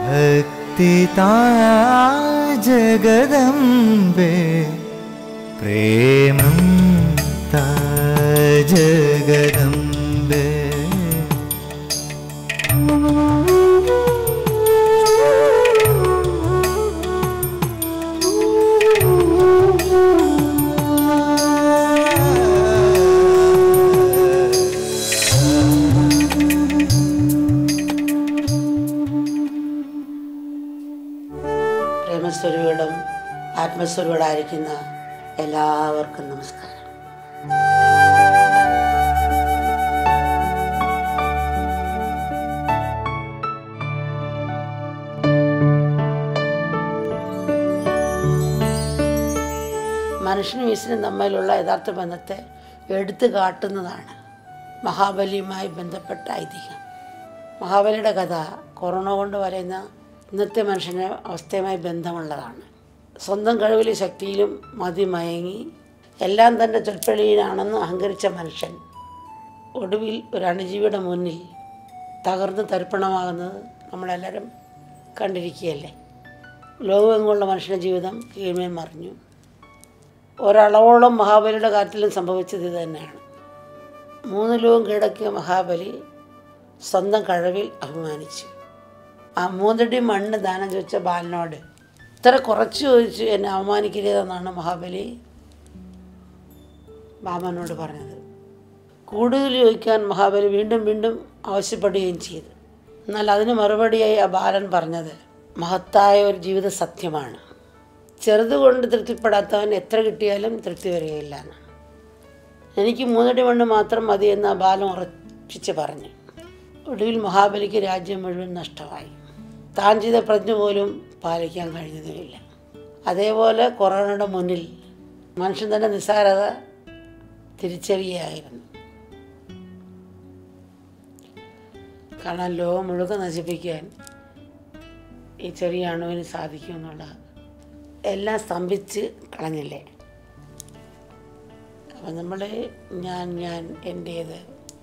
ഭക്തിതാ ജഗദംബേ പ്രേമം താ ജഗദംബേ പ്രേമസ്വരൂപം ആത്മസ്വരൂപമായിരിക്കുന്ന എല്ലാവർക്കും നമസ്കാരം മനുഷ്യനും ഈശ്വരനും തമ്മിലുള്ള യഥാർത്ഥ ബന്ധത്തെ എടുത്തു കാട്ടുന്നതാണ് മഹാബലിയുമായി ബന്ധപ്പെട്ട ഐതിഹ്യം മഹാബലിയുടെ കഥ കൊറോണ കൊണ്ട് വരയുന്ന ഇന്നത്തെ മനുഷ്യൻ്റെ അവസ്ഥയുമായി ബന്ധമുള്ളതാണ് സ്വന്തം കഴിവിലും ശക്തിയിലും മതിമയങ്ങി എല്ലാം തൻ്റെ ചൊൽപ്പള്ളിയിലാണെന്ന് അഹങ്കരിച്ച മനുഷ്യൻ ഒടുവിൽ ഒരു അണുജീവിയുടെ മുന്നിൽ തകർന്ന് തരിപ്പണമാകുന്നത് നമ്മളെല്ലാവരും കണ്ടിരിക്കുകയല്ലേ ലോകമെങ്ങുള്ള മനുഷ്യൻ്റെ ജീവിതം കീഴ്മേൽ മറിഞ്ഞു ഒരളവോളം മഹാബലിയുടെ കാര്യത്തിലും സംഭവിച്ചത് ഇത് തന്നെയാണ് മൂന്ന് ലോകം കീഴടക്കിയ മഹാബലി സ്വന്തം കഴിവിൽ അഭിമാനിച്ചു ആ മൂന്നടി മണ്ണ് ദാനം ചോദിച്ച ബാലനോട് ഇത്ര കുറച്ച് ചോദിച്ചു എന്നെ അവമാനിക്കരുതെന്നാണ് മഹാബലി ബാമനോട് പറഞ്ഞത് കൂടുതൽ ചോദിക്കാൻ മഹാബലി വീണ്ടും വീണ്ടും ആവശ്യപ്പെടുകയും ചെയ്തു എന്നാൽ അതിന് മറുപടിയായി ആ ബാലൻ പറഞ്ഞത് മഹത്തായ ഒരു ജീവിത സത്യമാണ് ചെറുതുകൊണ്ട് തൃപ്തിപ്പെടാത്തവൻ എത്ര കിട്ടിയാലും തൃപ്തി വരികയില്ല എന്ന് എനിക്ക് മൂന്നടി മണ്ണ് മാത്രം മതി എന്ന് ആ ബാലൻ ഉറപ്പിച്ച് പറഞ്ഞു ഒടുവിൽ മഹാബലിക്ക് രാജ്യം മുഴുവൻ നഷ്ടമായി താൻ ചെയ്ത പ്രതിജ്ഞ പോലും പാലിക്കാൻ കഴിഞ്ഞതുമില്ല അതേപോലെ കൊറോണയുടെ മുന്നിൽ മനുഷ്യൻ തന്നെ നിസ്സാരത തിരിച്ചറിയുകയായിരുന്നു കാരണം ലോകം മുഴുവൻ നശിപ്പിക്കാൻ ഈ ചെറിയ അണുവിന് സാധിക്കുമെന്നുള്ള എല്ലാം സ്തംഭിച്ച് കളഞ്ഞില്ലേ അപ്പം നമ്മൾ ഞാൻ ഞാൻ എൻ്റേത്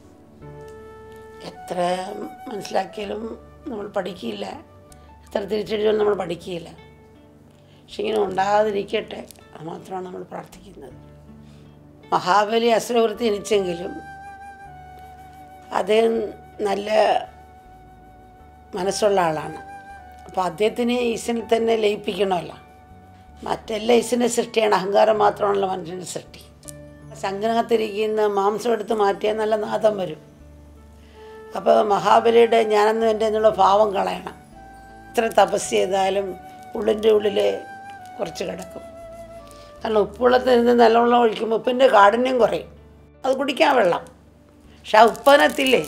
എത്ര മനസ്സിലാക്കിയാലും നമ്മൾ പഠിക്കില്ല എത്ര തിരിച്ചടിച്ചാലും നമ്മൾ പഠിക്കില്ല പക്ഷെ ഇങ്ങനെ ഉണ്ടാകാതിരിക്കട്ടെ അത് മാത്രമാണ് നമ്മൾ പ്രാർത്ഥിക്കുന്നത് മഹാബലി അസുരവൃത്തി ജനിച്ചെങ്കിലും അദ്ദേഹം നല്ല മനസ്സുള്ള ആളാണ് അപ്പോൾ അദ്ദേഹത്തിന് ഈശ്വരനിൽ തന്നെ ലയിപ്പിക്കണമല്ലോ മറ്റെല്ലാ ഈശ്വരൻ്റെ സൃഷ്ടിയാണ് അഹങ്കാരം മാത്രമാണല്ലോ മനുഷ്യൻ്റെ സൃഷ്ടി സംഗ്രഹത്തിരിക്കുന്ന മാംസം എടുത്ത് മാറ്റിയാൽ നല്ല നാദം വരും അപ്പോൾ മഹാബലിയുടെ ഞാനെന്ന് എൻ്റെ എന്നുള്ള ഭാവം കളയണം ഇത്ര തപസ് ചെയ്താലും ഉള്ളിൻ്റെ ഉള്ളിൽ കുറച്ച് കിടക്കും കാരണം ഉപ്പുവെള്ളത്തിൽ നിന്ന് നല്ലവെള്ളം ഒഴിക്കുമ്പോൾ ഉപ്പിൻ്റെ കാഠിന്യം കുറയും അത് കുടിക്കാൻ വെള്ളം പക്ഷെ ആ ഉപ്പനത്തില്ലേ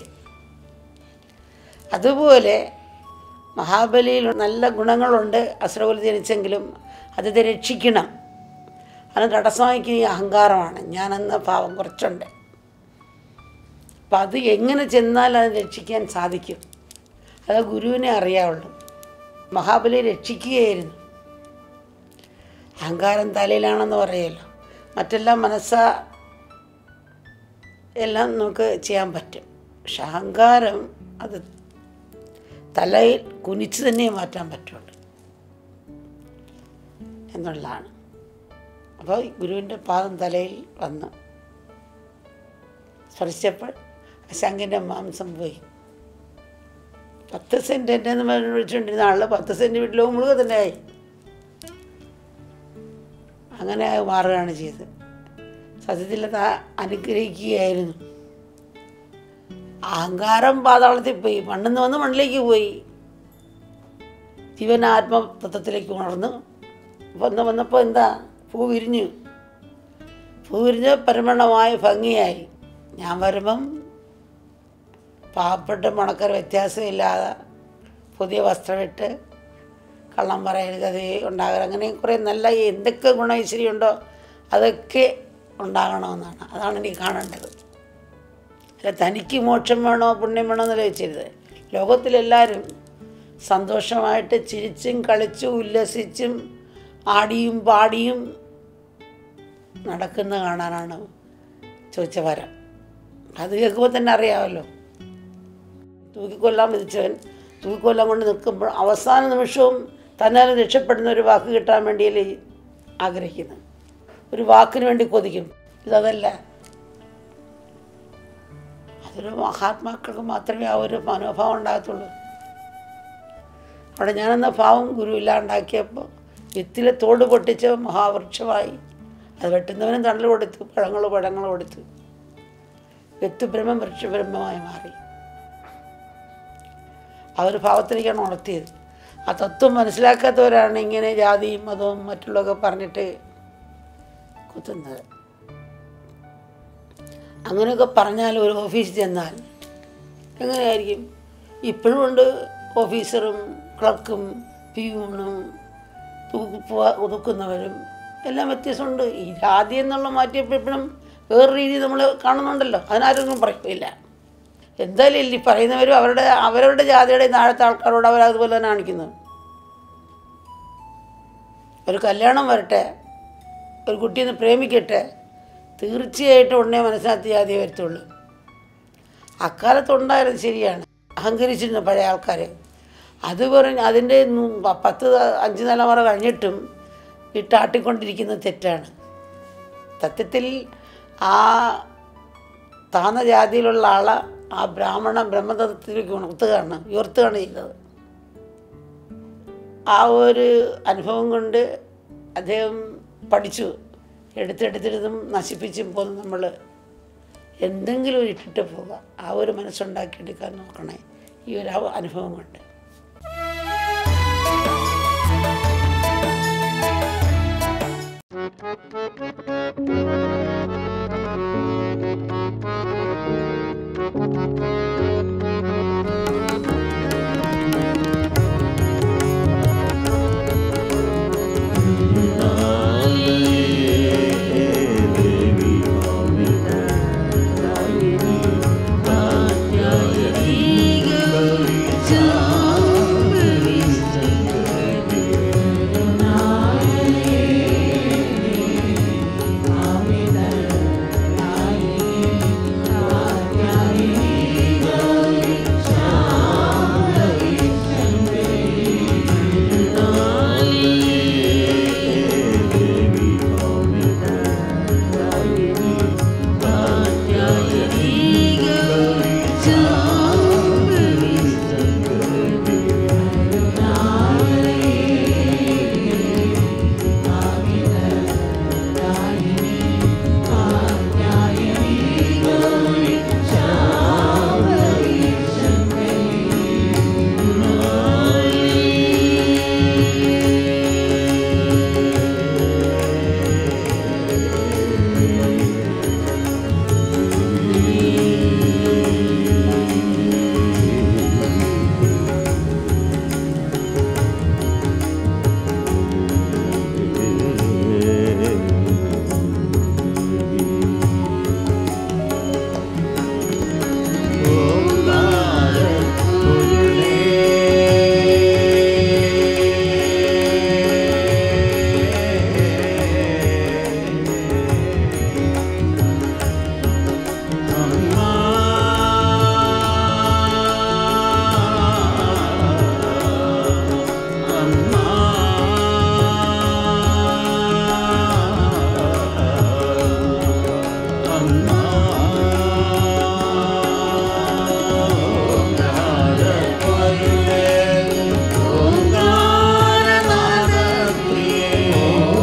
അതുപോലെ മഹാബലിയിൽ നല്ല ഗുണങ്ങളുണ്ട് അസുരകുല ജനിച്ചെങ്കിലും അതിനെ രക്ഷിക്കണം അതിന് തടസ്സമായിരിക്കുന്ന ഈ അഹങ്കാരമാണ് ഞാനെന്ന ഭാവം കുറച്ചുണ്ട് അപ്പം അത് എങ്ങനെ ചെന്നാൽ അത് രക്ഷിക്കാൻ സാധിക്കും അത് ഗുരുവിനെ അറിയാവുള്ളൂ മഹാബലി രക്ഷിക്കുകയായിരുന്നു അഹങ്കാരം തലയിലാണെന്ന് പറയുമല്ലോ മറ്റെല്ലാം മനസ്സ എല്ലാം നമുക്ക് ചെയ്യാൻ പറ്റും പക്ഷെ അഹങ്കാരം അത് തലയിൽ കുനിച്ച് തന്നെ മാറ്റാൻ പറ്റുള്ളൂ എന്നുള്ളതാണ് അപ്പോൾ ഗുരുവിൻ്റെ പാദം തലയിൽ വന്നു സ്പർശിച്ചപ്പോൾ ശങ്കിൻ്റെ മാംസം പോയി പത്ത് സെൻറ്റ് എൻ്റെ എന്ന് പറഞ്ഞ് വിളിച്ചുകൊണ്ടിരുന്ന ആൾ പത്ത് സെൻറ്റ് വീട്ടിലോ മുഴുക തന്നെ ആയി അങ്ങനെ മാറുകയാണ് ചെയ്തത് സത്യത്തിൽ അത് അനുഗ്രഹിക്കുകയായിരുന്നു അഹങ്കാരം പാതാളത്തിൽ പോയി മണ്ണിന്ന് വന്ന് മണ്ണിലേക്ക് പോയി ജീവൻ ആത്മതത്വത്തിലേക്ക് ഉണർന്നു വന്ന് വന്നപ്പോൾ എന്താ പൂ വിരിഞ്ഞു പൂ വിരിഞ്ഞ് പരിമണമായ ഭംഗിയായി ഞാൻ വരുമ്പം പാവപ്പെട്ട മണക്കർ വ്യത്യാസമില്ലാതെ പുതിയ വസ്ത്രമിട്ട് കള്ളം പറയരുത് അത് ഉണ്ടാകരുത് അങ്ങനെ കുറേ നല്ല എന്തൊക്കെ ഗുണൈശ്വര്യമുണ്ടോ അതൊക്കെ ഉണ്ടാകണമെന്നാണ് അതാണ് എനിക്ക് കാണേണ്ടത് അല്ല തനിക്ക് മോക്ഷം വേണോ പുണ്യം വേണോ എന്നല്ല വെച്ചിരുത് ലോകത്തിലെല്ലാവരും സന്തോഷമായിട്ട് ചിരിച്ചും കളിച്ചും ഉല്ലസിച്ചും ആടിയും പാടിയും നടക്കുന്ന കാണാനാണ് ചോദിച്ച വരം അത് കേൾക്കുമ്പോൾ തന്നെ അറിയാമല്ലോ തൂക്കിക്കൊല്ലാൻ വിധിച്ചവൻ തൂക്കൊല്ലം കൊണ്ട് നിൽക്കുമ്പോൾ അവസാന നിമിഷവും തന്നാലും രക്ഷപ്പെടുന്ന ഒരു വാക്ക് കിട്ടാൻ വേണ്ടിയല്ലേ ആഗ്രഹിക്കുന്നത് ഒരു വാക്കിന് വേണ്ടി കൊതിക്കും ഇതതല്ല അതൊരു മഹാത്മാക്കൾക്ക് മാത്രമേ ആ ഒരു മനോഭാവം ഉണ്ടാകത്തുള്ളൂ അവിടെ ഞാനെന്ന ഭാവം ഗുരു ഇല്ലാണ്ടാക്കിയപ്പോൾ വിത്തിലെ തോട് പൊട്ടിച്ച മഹാവൃക്ഷമായി അത് വെട്ടുന്നവനും തണൽ കൊടുത്തു പഴങ്ങൾ പഴങ്ങൾ കൊടുത്തു വിത്ത് ബ്രഹ്മം വൃക്ഷ ബ്രഹ്മമായി മാറി ആ ഒരു ഭാവത്തിലേക്കാണ് ഉണർത്തിയത് ആ തത്വം മനസ്സിലാക്കാത്തവരാണ് ഇങ്ങനെ ജാതിയും മതവും മറ്റുള്ളതൊക്കെ പറഞ്ഞിട്ട് കുത്തുന്നത് അങ്ങനെയൊക്കെ പറഞ്ഞാൽ ഒരു ഓഫീസിൽ ചെന്നാൽ എങ്ങനെയായിരിക്കും ഇപ്പോഴും ഉണ്ട് ഓഫീസറും ക്ലർക്കും പിയൂണും ഒതുക്കുന്നവരും എല്ലാം വ്യത്യാസമുണ്ട് ഈ ജാതി എന്നുള്ള മാറ്റിയപ്പോൾ ഇപ്പോഴും വേറെ രീതി നമ്മൾ കാണുന്നുണ്ടല്ലോ അതിനാരൊന്നും പറയില്ല എന്തായാലും ഇല്ല ഈ പറയുന്നവരും അവരുടെ അവരവരുടെ ജാതിയുടെ താഴത്തെ ആൾക്കാരോട് അവർ അതുപോലെ തന്നെ കാണിക്കുന്നത് ഒരു കല്യാണം വരട്ടെ ഒരു കുട്ടീനെ പ്രേമിക്കട്ടെ തീർച്ചയായിട്ടും ഉടനെ മനസ്സിനകത്ത് ജാതിയെ വരത്തുള്ളൂ അക്കാലത്തുണ്ടായിരുന്നു ശരിയാണ് അഹങ്കരിച്ചിരുന്നു പഴയ ആൾക്കാർ അത് പറഞ്ഞ് അതിൻ്റെ നു- പ- പത്ത് അഞ്ച് തലമുറ കഴിഞ്ഞിട്ടും ഇട്ടാട്ടിക്കൊണ്ടിരിക്കുന്നത് തെറ്റാണ് സത്യത്തിൽ ആ താന്ന ജാതിയിലുള്ള ആളെ ആ ബ്രാഹ്മണ ബ്രഹ്മതത്വത്തിലേക്ക് ഉണർത്തുകയാണ് ഉയർത്തുകയാണ് ചെയ്തത് ആ ഒരു അനുഭവം കൊണ്ട് അദ്ദേഹം പഠിച്ചു എടുത്തെടുത്തിരുന്നും നശിപ്പിച്ചും പോലും നമ്മൾ എന്തെങ്കിലും ഒരു ഇട്ടിട്ട് പോവുക ആ ഒരു മനസ്സുണ്ടാക്കിയെടുക്കാൻ നോക്കണേ ഈ ഒരു അവ- അനുഭവം കൊണ്ട്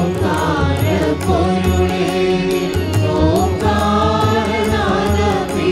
ഓംകാരനാദപ്രിയേ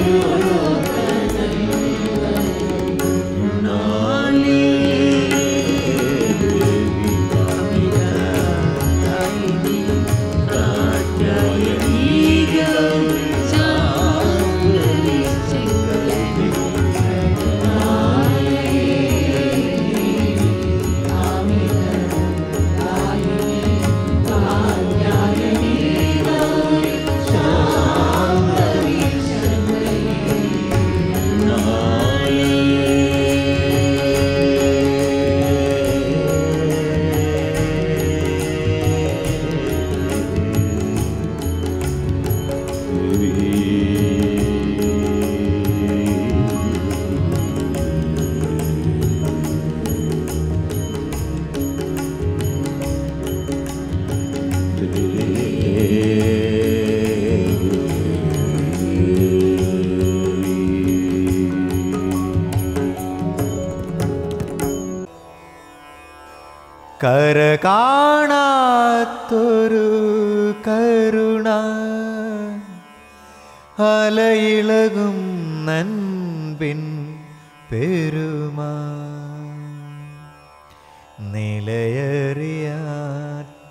കര കാണാത്തൊരു കരുണ അലയിളകും നൻപിൻ പെരുമാ നിലയറിയാത്ത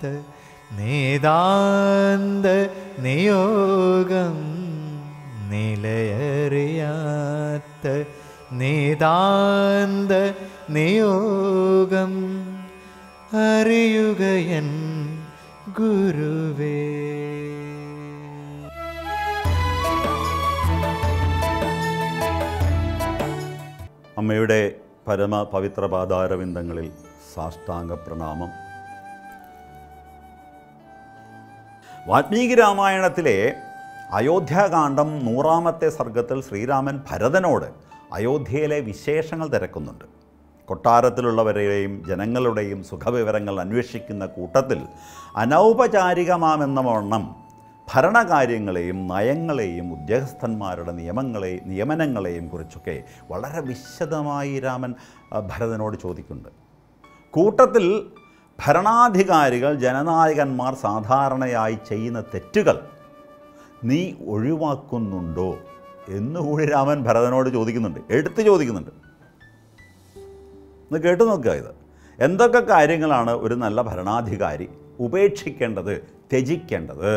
നേതാന്ത നിയോഗം നിലയറിയാത്ത നേതാന്ത നിയോഗം അറിയുകയൻ ഗുരുവേ അമ്മയുടെ പരമ പവിത്ര പാതാരവിന്ദങ്ങളിൽ സാഷ്ടാംഗ പ്രണാമം വാൽമീകി രാമായണത്തിലെ അയോധ്യാകാന്ഡം നൂറാമത്തെ സർഗത്തിൽ ശ്രീരാമൻ ഭരതനോട് അയോധ്യയിലെ വിശേഷങ്ങൾ തിരക്കുന്നുണ്ട് കൊട്ടാരത്തിലുള്ളവരെയും ജനങ്ങളുടെയും സുഖവിവരങ്ങൾ അന്വേഷിക്കുന്ന കൂട്ടത്തിൽ അനൗപചാരികമാമെന്ന വണ്ണം ഭരണകാര്യങ്ങളെയും നയങ്ങളെയും ഉദ്യോഗസ്ഥന്മാരുടെ നിയമങ്ങളെ നിയമനങ്ങളെയും കുറിച്ചൊക്കെ വളരെ വിശദമായി രാമൻ ആ, ഭരതനോട് ചോദിക്കുന്നുണ്ട് കൂട്ടത്തിൽ ഭരണാധികാരികൾ ജനനായകന്മാർ സാധാരണയായി ചെയ്യുന്ന തെറ്റുകൾ നീ ഒഴിവാക്കുന്നുണ്ടോ എന്നുകൂടി രാമൻ ഭരതനോട് ചോദിക്കുന്നുണ്ട് എടുത്ത് ചോദിക്കുന്നുണ്ട് ഒന്ന് കേട്ടു നോക്കുക ഇത് എന്തൊക്കെ കാര്യങ്ങളാണ് ഒരു നല്ല ഭരണാധികാരി ഉപേക്ഷിക്കേണ്ടത് ത്യജിക്കേണ്ടത്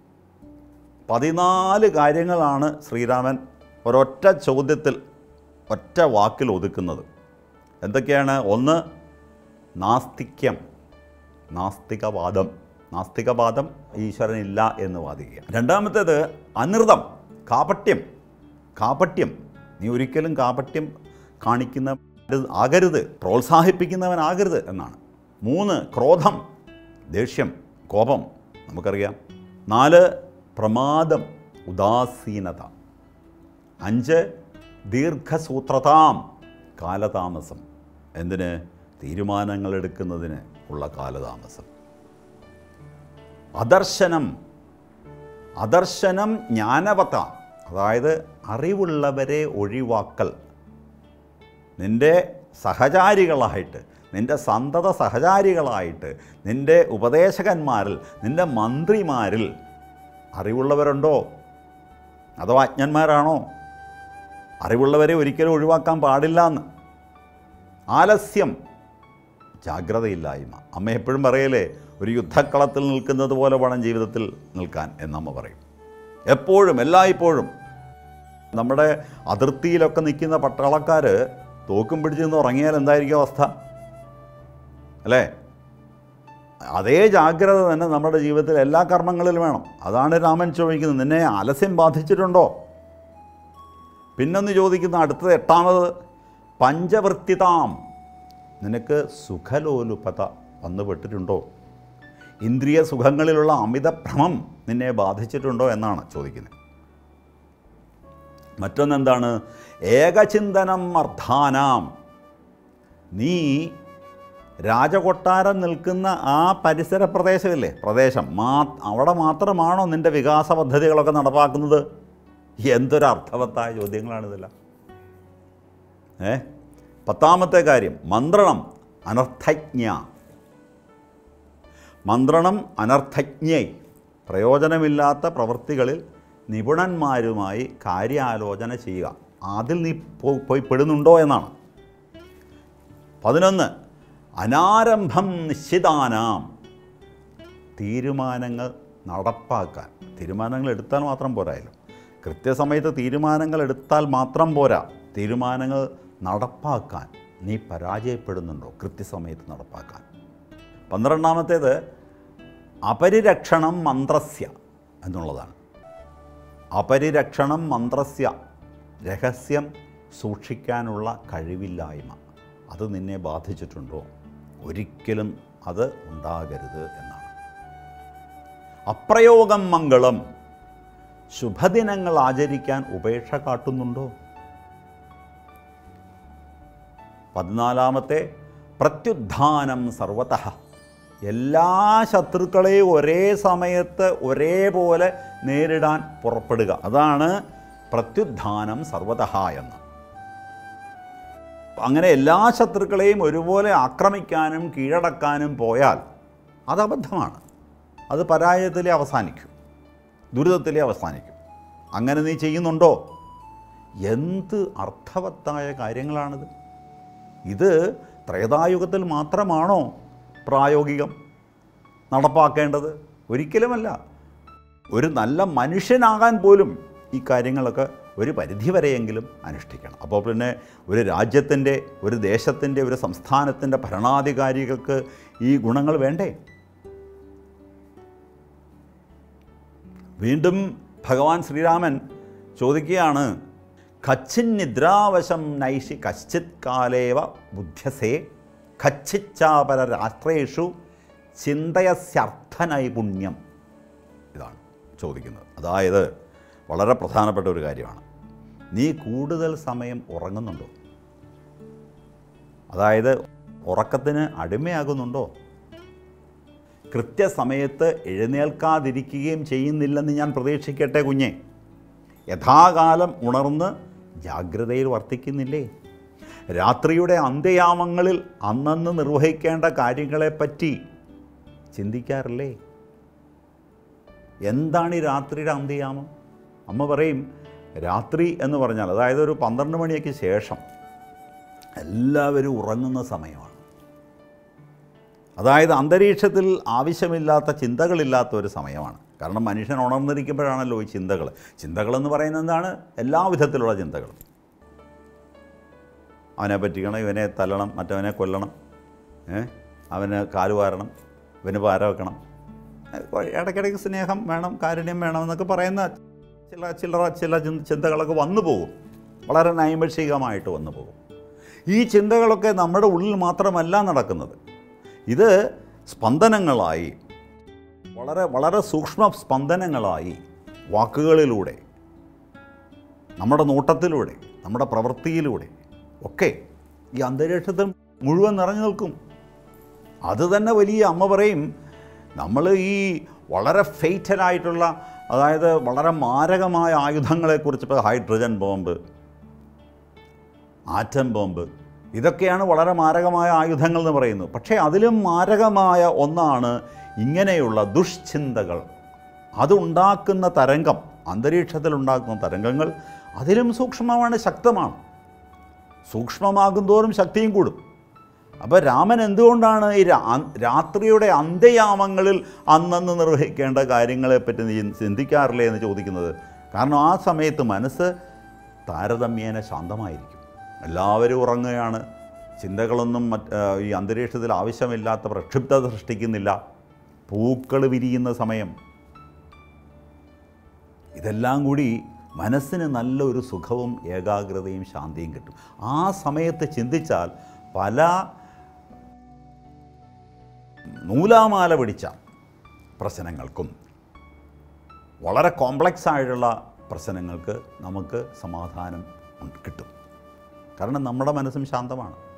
പതിനാല് കാര്യങ്ങളാണ് ശ്രീരാമൻ ഒരൊറ്റ ചോദ്യത്തിൽ ഒറ്റ വാക്കിൽ ഒതുക്കുന്നത് എന്തൊക്കെയാണ് ഒന്ന് നാസ്തിക്യം നാസ്തികവാദം നാസ്തികവാദം ഈശ്വരനില്ല എന്ന് വാദിക്കുക രണ്ടാമത്തേത് അനൃതം കാപട്യം കാപട്യം നീ ഒരിക്കലും കാപട്യം കാണിക്കുന്ന ആകരുത് പ്രോത്സാഹിപ്പിക്കുന്നവനാകരുത് എന്നാണ് മൂന്ന് ക്രോധം ദേഷ്യം കോപം നമുക്കറിയാം നാല് പ്രമാദം ഉദാസീനത അഞ്ച് ദീർഘസൂത്രതാം കാലതാമസം എന്തിന് തീരുമാനങ്ങൾ എടുക്കുന്നതിന് ഉള്ള കാലതാമസം അദർശനം അദർശനം ജ്ഞാനവത അതായത് അറിവുള്ളവരെ ഒഴിവാക്കൽ നിൻ്റെ സഹചാരികളായിട്ട് നിൻ്റെ സന്തത സഹചാരികളായിട്ട് നിൻ്റെ ഉപദേശകന്മാരിൽ നിൻ്റെ മന്ത്രിമാരിൽ അറിവുള്ളവരുണ്ടോ അഥവാ അജ്ഞന്മാരാണോ അറിവുള്ളവരെ ഒരിക്കലും ഒഴിവാക്കാൻ പാടില്ല എന്ന് ആലസ്യം ജാഗ്രതയില്ലായ്മ അമ്മ എപ്പോഴും പറയലേ ഒരു യുദ്ധക്കളത്തിൽ നിൽക്കുന്നത് പോലെ വേണം ജീവിതത്തിൽ നിൽക്കാൻ എന്നമ്മ പറയും എപ്പോഴും എല്ലായ്പ്പോഴും നമ്മുടെ അതിർത്തിയിലൊക്കെ നിൽക്കുന്ന പട്ടാളക്കാർ തോക്കും പിടിച്ച് നിന്ന് ഉറങ്ങിയാൽ എന്തായിരിക്കും അവസ്ഥ അല്ലേ അതേ ജാഗ്രത തന്നെ നമ്മുടെ ജീവിതത്തിൽ എല്ലാ കർമ്മങ്ങളിലും വേണം അതാണ് രാമൻ ചോദിക്കുന്നത് നിന്നെ ആലസ്യം ബാധിച്ചിട്ടുണ്ടോ പിന്നൊന്ന് ചോദിക്കുന്ന അടുത്തത് എട്ടാമത് പഞ്ചവൃത്തിതാം നിനക്ക് സുഖലോലുപത വന്നുപെട്ടിട്ടുണ്ടോ ഇന്ദ്രിയ സുഖങ്ങളിലുള്ള അമിതഭ്രമം നിന്നെ ബാധിച്ചിട്ടുണ്ടോ എന്നാണ് ചോദിക്കുന്നത് മറ്റൊന്നെന്താണ് ഏകചിന്തനം അർത്ഥാനാം നീ രാജകൊട്ടാരം നിൽക്കുന്ന ആ പരിസര പ്രദേശമില്ലേ പ്രദേശം മാ അവിടെ മാത്രമാണോ നിൻ്റെ വികാസ പദ്ധതികളൊക്കെ നടപ്പാക്കുന്നത് എന്തൊരു അർത്ഥവത്തായ ചോദ്യങ്ങളാണിതെല്ലാം ഏ പത്താമത്തെ കാര്യം മന്ത്രണം അനർത്ഥജ്ഞ മന്ത്രണം അനർത്ഥജ്ഞൈ പ്രയോജനമില്ലാത്ത പ്രവൃത്തികളിൽ നിപുണന്മാരുമായി കാര്യാലോചന ചെയ്യുക അതിൽ നീ പോ- പോയി പെടുന്നുണ്ടോ എന്നാണ് പതിനൊന്ന് അനാരംഭം നിശ്ചിതാനാം തീരുമാനങ്ങൾ നടപ്പാക്കാൻ തീരുമാനങ്ങൾ എടുത്താൽ മാത്രം പോരായല്ലോ കൃത്യസമയത്ത് തീരുമാനങ്ങൾ എടുത്താൽ മാത്രം പോരാ തീരുമാനങ്ങൾ നടപ്പാക്കാൻ നീ പരാജയപ്പെടുന്നുണ്ടോ കൃത്യസമയത്ത് നടപ്പാക്കാൻ പന്ത്രണ്ടാമത്തേത് അപരിരക്ഷണം മന്ത്രസ്യ എന്നുള്ളതാണ് അപരിരക്ഷണം മന്ത്രസ്യ രഹസ്യം സൂക്ഷിക്കാനുള്ള കഴിവില്ലായ്മ അത് നിന്നെ ബാധിച്ചിട്ടുണ്ടോ ഒരിക്കലും അത് ഉണ്ടാകരുത് എന്നാണ് അപ്രയോഗം മംഗളം ശുഭദിനങ്ങൾ ആചരിക്കാൻ ഉപേക്ഷ കാട്ടുന്നുണ്ടോ പതിനാലാമത്തെ പ്രത്യുദ്ധാനം സർവതഃ എല്ലാ ശത്രുക്കളെയും ഒരേ സമയത്ത് ഒരേപോലെ നേരിടാൻ പുറപ്പെടുക അതാണ് പ്രത്യുദ്ധാനം സർവതഃ എന്ന് അങ്ങനെ എല്ലാ ശത്രുക്കളെയും ഒരുപോലെ ആക്രമിക്കാനും കീഴടക്കാനും പോയാൽ അത് അബദ്ധമാണ് അത് പരാജയത്തിലേ അവസാനിക്കും ദുരിതത്തിലേ അവസാനിക്കും അങ്ങനെ നീ ചെയ്യുന്നുണ്ടോ എന്ത് അർത്ഥവത്തായ കാര്യങ്ങളാണിത് ഇത് ത്രേതായുഗത്തിൽ മാത്രമാണോ പ്രായോഗികം നടപ്പാക്കേണ്ടത് ഒരിക്കലുമല്ല ഒരു നല്ല മനുഷ്യനാകാൻ പോലും ഈ കാര്യങ്ങളൊക്കെ ഒരു പരിധിവരെയെങ്കിലും അനുഷ്ഠിക്കണം അപ്പോൾ പിന്നെ ഒരു രാജ്യത്തിൻ്റെ ഒരു ദേശത്തിൻ്റെ ഒരു സംസ്ഥാനത്തിൻ്റെ ഭരണാധികാരികൾക്ക് ഈ ഗുണങ്ങൾ വേണ്ടേ വീണ്ടും ഭഗവാൻ ശ്രീരാമൻ ചോദിക്കുകയാണ് കച്ചിൻ നിദ്രാവശം നൈഷി കശ്ചിത് കാലേവ ബുദ്ധ്യസേ ഖച്ചിച്ചാപര രാഷ്ട്രേഷു ചിന്തയസ്യർത്ഥ നൈപുണ്യം ഇതാണ് ചോദിക്കുന്നത് അതായത് വളരെ പ്രധാനപ്പെട്ട ഒരു കാര്യമാണ് നീ കൂടുതൽ സമയം ഉറങ്ങുന്നുണ്ടോ അതായത് ഉറക്കത്തിന് അടിമയാകുന്നുണ്ടോ കൃത്യസമയത്ത് എഴുന്നേൽക്കാതിരിക്കുകയും ചെയ്യുന്നില്ലെന്ന് ഞാൻ പ്രതീക്ഷിക്കട്ടെ കുഞ്ഞെ യഥാകാലം ഉണർന്ന് ജാഗ്രതയിൽ വർത്തിക്കുന്നില്ലേ രാത്രിയുടെ അന്ത്യയാമങ്ങളിൽ അന്നന്ന് നിർവഹിക്കേണ്ട കാര്യങ്ങളെപ്പറ്റി ചിന്തിക്കാറില്ലേ എന്താണ് ഈ രാത്രിയുടെ അന്ത്യയാമം അമ്മ പറയും രാത്രി എന്ന് പറഞ്ഞാൽ അതായത് ഒരു പന്ത്രണ്ട് മണിക്ക് ശേഷം എല്ലാവരും ഉറങ്ങുന്ന സമയമാണ് അതായത് അന്തരീക്ഷത്തിൽ ആവശ്യമില്ലാത്ത ചിന്തകളില്ലാത്ത ഒരു സമയമാണ് കാരണം മനുഷ്യൻ ഉണർന്നിരിക്കുമ്പോഴാണല്ലോ ഈ ചിന്തകൾ ചിന്തകളെന്ന് പറയുന്നത് എന്താണ് എല്ലാ വിധത്തിലുള്ള ചിന്തകൾ അവനെ പറ്റിക്കണം ഇവനെ തല്ലണം മറ്റവനെ കൊല്ലണം ഏ അവന് കാലുവാരണം ഇവന് പാര വെക്കണം ഏ, ഇടയ്ക്കിടയ്ക്ക് സ്നേഹം വേണം കാരുണ്യം വേണം എന്നൊക്കെ പറയുന്ന ചില ചില്ലറ ചില ചിന്ത- ചിന്തകളൊക്കെ വന്നു പോകും വളരെ നൈമിഷികമായിട്ട് വന്നു പോകും ഈ ചിന്തകളൊക്കെ നമ്മുടെ ഉള്ളിൽ മാത്രമല്ല നടക്കുന്നത് ഇത് സ്പന്ദനങ്ങളായി വളരെ വളരെ സൂക്ഷ്മ സ്പന്ദനങ്ങളായി വാക്കുകളിലൂടെ നമ്മുടെ നോട്ടത്തിലൂടെ നമ്മുടെ പ്രവൃത്തിയിലൂടെ ഒക്കെ ഈ അന്തരീക്ഷത്തിൽ മുഴുവൻ നിറഞ്ഞു നിൽക്കും അത് തന്നെ വലിയ അമ്മ പറയും നമ്മൾ ഈ വളരെ ഫെയ്റ്റലായിട്ടുള്ള അതായത് വളരെ മാരകമായ ആയുധങ്ങളെക്കുറിച്ച് ഇപ്പോൾ ഹൈഡ്രജൻ ബോംബ് ആറ്റം ബോംബ് ഇതൊക്കെയാണ് വളരെ മാരകമായ ആയുധങ്ങൾ എന്ന് പറയുന്നത് പക്ഷേ അതിലും മാരകമായ ഒന്നാണ് ഇങ്ങനെയുള്ള ദുഷ്ചിന്തകൾ അതുണ്ടാക്കുന്ന തരംഗം അന്തരീക്ഷത്തിൽ ഉണ്ടാക്കുന്ന തരംഗങ്ങൾ അതിലും സൂക്ഷ്മമാണ് ശക്തമാണ് സൂക്ഷ്മമാകുന്തോറും ശക്തിയും കൂടും അപ്പോൾ രാമൻ എന്തുകൊണ്ടാണ് ഈ രാ- രാത്രിയുടെ അന്ത്യയാമങ്ങളിൽ അന്നന്ന് നിർവഹിക്കേണ്ട കാര്യങ്ങളെപ്പറ്റി നീ ചിന്തിക്കാറില്ലേ എന്ന് ചോദിക്കുന്നത് കാരണം ആ സമയത്ത് മനസ്സ് താരതമ്യേന ശാന്തമായിരിക്കും എല്ലാവരും ഉറങ്ങുകയാണ് ചിന്തകളൊന്നും മറ്റ് ആ, ഈ അന്തരീക്ഷത്തിൽ ആവശ്യമില്ലാത്ത പ്രക്ഷുബ്ധത സൃഷ്ടിക്കുന്നില്ല പൂക്കൾ വിരിയുന്ന സമയം ഇതെല്ലാം കൂടി മനസ്സിന് നല്ലൊരു സുഖവും ഏകാഗ്രതയും ശാന്തിയും കിട്ടും ആ സമയത്ത് ചിന്തിച്ചാൽ പല നൂലാമാല പിടിച്ച പ്രശ്നങ്ങൾക്കും വളരെ കോംപ്ലക്സ് ആയിട്ടുള്ള പ്രശ്നങ്ങൾക്ക് നമുക്ക് സമാധാനം ഉണ്ട്- കിട്ടും കാരണം നമ്മുടെ മനസ്സും ശാന്തമാണ്